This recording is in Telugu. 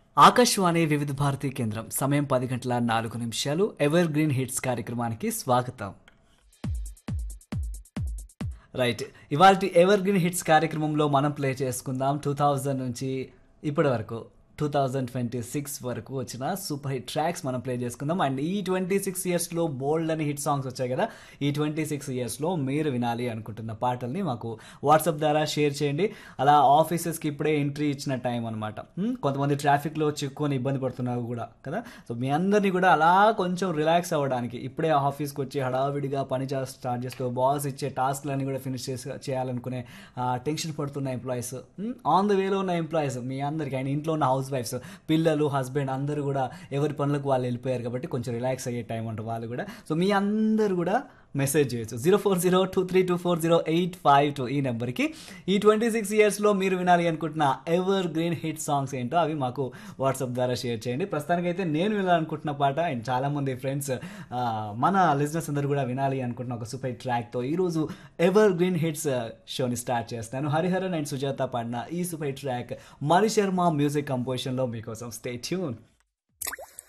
ఆకాశవాణి వివిధ భారతి కేంద్రం సమయం పది గంటల నాలుగు నిమిషాలు ఎవర్ గ్రీన్ హిట్స్ కార్యక్రమానికి స్వాగతం రైట్ ఇవాళ ఎవర్ గ్రీన్ హిట్స్ కార్యక్రమంలో మనం ప్లే చేసుకుందాం టూ థౌజండ్ నుంచి ఇప్పటి వరకు టూ థౌజండ్ ట్వంటీ సిక్స్ వరకు వచ్చిన సూపర్ హిట్ ట్రాక్స్ మనం ప్లే చేసుకుందాం అండ్ ఈ ట్వంటీ సిక్స్ ఇయర్స్లో బోల్డ్ అని హిట్ సాంగ్స్ వచ్చాయి కదా ఈ ట్వంటీ సిక్స్ ఇయర్స్లో మీరు వినాలి అనుకుంటున్న పాటల్ని మాకు వాట్సాప్ ద్వారా షేర్ చేయండి అలా ఆఫీసెస్కి ఇప్పుడే ఎంట్రీ ఇచ్చిన టైం అనమాట కొంతమంది ట్రాఫిక్లో చిక్కుకొని ఇబ్బంది పడుతున్నారు కూడా కదా సో మీ అందరినీ కూడా అలా కొంచెం రిలాక్స్ అవ్వడానికి ఇప్పుడే ఆఫీస్కి వచ్చి హడావిడిగా పని చేసి స్టార్ట్ చేస్తూ బాస్ ఇచ్చే టాస్క్లన్నీ కూడా ఫినిష్ చేసి చేయాలనుకునే టెన్షన్ పడుతున్న ఎంప్లాయీస్ ఆన్ ద వేలో ఉన్న ఎంప్లాయీస్ మీ అందరికీ అండ్ ఇంట్లో ఉన్న హౌస్ వైఫ్స్ పిల్లలు హస్బెండ్ అందరూ కూడా ఎవరి పనులకు వాళ్ళు వెళ్ళిపోయారు కాబట్టి కొంచెం రిలాక్స్ అయ్యే టైం అంటారు వాళ్ళు కూడా సో మీ అందరూ కూడా మెసేజ్ చేయొచ్చు zero four zero two three two four zero eight five two ఈ నెంబర్కి ఈ ట్వంటీ సిక్స్ ఇయర్స్లో మీరు వినాలి అనుకుంటున్న ఎవర్ గ్రీన్ హిట్ సాంగ్స్ ఏంటో అవి మాకు వాట్సాప్ ద్వారా షేర్ చేయండి ప్రస్తుతానికైతే నేను వినాలనుకుంటున్న పాట అండ్ చాలామంది ఫ్రెండ్స్ మన లిజినెస్ అందరూ కూడా వినాలి అనుకుంటున్న ఒక సూపర్ ట్రాక్తో ఈరోజు ఎవర్ గ్రీన్ హిట్స్ షోని స్టార్ట్ చేస్తాను హరిహరన్ అండ్ సుజాత పాడిన ఈ సూపర్ ట్రాక్ మరి శర్మ మ్యూజిక్ కంపోజిషన్లో మీకోసం స్టే ట్యూన్